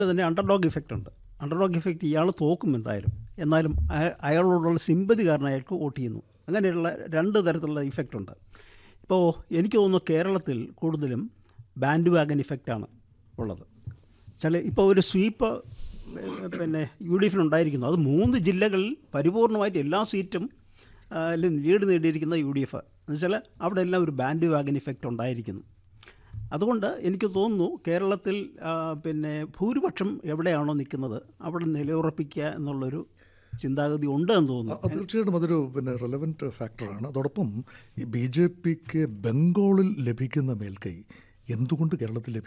തന്നെ underdog effect ഉണ്ട് underdog effect ഇയാൾ തോക്കും എന്തായാലും എന്നാലും അയ- അയാളോടുള്ള സിമ്പതി കാരണം അയാൾക്ക് വോട്ട് ചെയ്യുന്നു അങ്ങനെയുള്ള രണ്ട് തരത്തിലുള്ള ഇഫക്റ്റ് ഉണ്ട് ഇപ്പോൾ എനിക്ക് തോന്നുന്നു കേരളത്തിൽ കൂടുതലും ബാൻഡ് വാഗൻ ഇഫക്റ്റാണ് ഉള്ളത് ചില ഇപ്പോൾ ഒരു സ്വീപ്പ് ഏഹ്, പിന്നെ യു ഡി എഫിന് ഉണ്ടായിരിക്കുന്നു അത് മൂന്ന് ജില്ലകളിൽ പരിപൂർണമായിട്ട് എല്ലാ സീറ്റും ആ, ലും ലീഡ് നേടിയിരിക്കുന്ന യു ഡി എഫ് എന്നുവെച്ചാൽ അവിടെ എല്ലാം ഒരു ബാൻഡ് വാഗൻ ഇഫക്റ്റ് ഉണ്ടായിരിക്കുന്നു അതുകൊണ്ട് എനിക്ക് തോന്നുന്നു കേരളത്തിൽ ആ, പിന്നെ ഭൂരിപക്ഷം എവിടെയാണോ നിൽക്കുന്നത് അവിടെ നിലയുറപ്പിക്കുക എന്നുള്ളൊരു ചിന്താഗതി ഉണ്ട് എന്ന് തോന്നുന്നു അത് തീർച്ചയായിട്ടും അതൊരു പിന്നെ റെലവൻറ്റ് ഫാക്ടറാണ് അതോടൊപ്പം ഈ ബി ജെ പിക്ക് ബംഗാളിൽ ലഭിക്കുന്ന മേൽക്കൈ എന്തുകൊണ്ട് കേരളത്തിൽ ലഭിക്കും